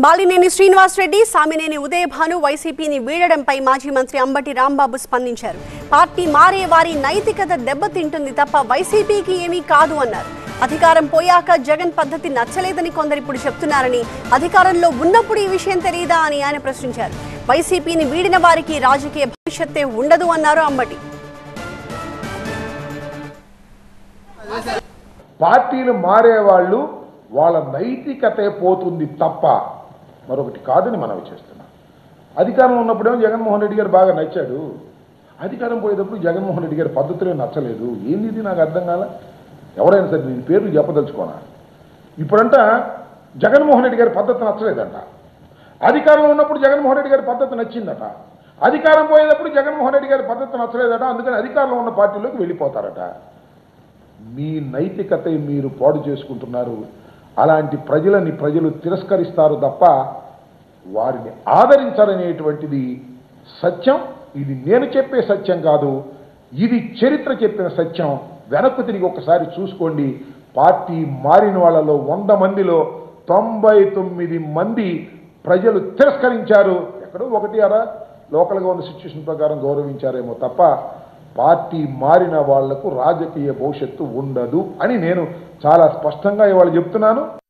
బాలినేని శ్రీనివాస్ రెడ్డి సామినేని ఉదయభాను వైసీపీని వీడడంపై మాజీ మంత్రి అంబటి రాంబాబు స్పందించారు పార్టీ మారే వారి నైతికత దెబ్బతింటుంది తప్ప వైసీపీకి ఏమీ కాదు అన్నారు అధికారం పోయాక జగన్ పద్ధతి నచ్చలేదని కొందరు ఇప్పుడు చెప్తున్నారని అధికారంలో ఉన్నప్పుడు ఈ విషయం తెలియదా అని ఆయన ప్రశ్నించారు వైసీపీని వీడిన వారికి రాజకీయ భవిష్యత్తే ఉండదు అన్నారు అంబటి పార్టీలు మారేవాళ్ళు వాళ్ళ నైతికతే పోతుంది తప్ప మరొకటి కాదని మనవి చేస్తున్నాం అధికారం ఉన్నప్పుడేమో జగన్మోహన్ రెడ్డి గారు బాగా నచ్చాడు అధికారం పోయేటప్పుడు జగన్మోహన్ రెడ్డి గారి పద్ధతులే నచ్చలేదు ఏంది ఇది నాకు అర్థం కాల ఎవరైనా సరే నేను పేర్లు చెప్పదలుచుకోనా ఇప్పుడంట జగన్మోహన్ రెడ్డి గారి పద్ధతి నచ్చలేదంట అధికారంలో ఉన్నప్పుడు జగన్మోహన్ రెడ్డి గారి పద్ధతి నచ్చిందట అధికారం పోయేటప్పుడు జగన్మోహన్ రెడ్డి గారి పద్ధతి నచ్చలేదట అందుకని అధికారంలో ఉన్న పార్టీలోకి వెళ్ళిపోతారట మీ నైతికత మీరు పాడు చేసుకుంటున్నారు అలాంటి ప్రజలని ప్రజలు తిరస్కరిస్తారు తప్ప వారిని ఆదరించాలనేటువంటిది సత్యం ఇది నేను చెప్పే సత్యం కాదు ఇది చరిత్ర చెప్పిన సత్యం వెనక్కు తిరిగి ఒకసారి చూసుకోండి పార్టీ మారిన వాళ్ళలో వంద మందిలో తొంభై తొమ్మిది మంది ప్రజలు తిరస్కరించారు ఎక్కడో ఒకటి అరా లోకల్గా ఉన్న సిచ్యువేషన్ ప్రకారం గౌరవించారేమో తప్ప పార్టీ మారిన వాళ్లకు రాజకీయ భవిష్యత్తు ఉండదు అని నేను చాలా స్పష్టంగా ఇవాళ చెప్తున్నాను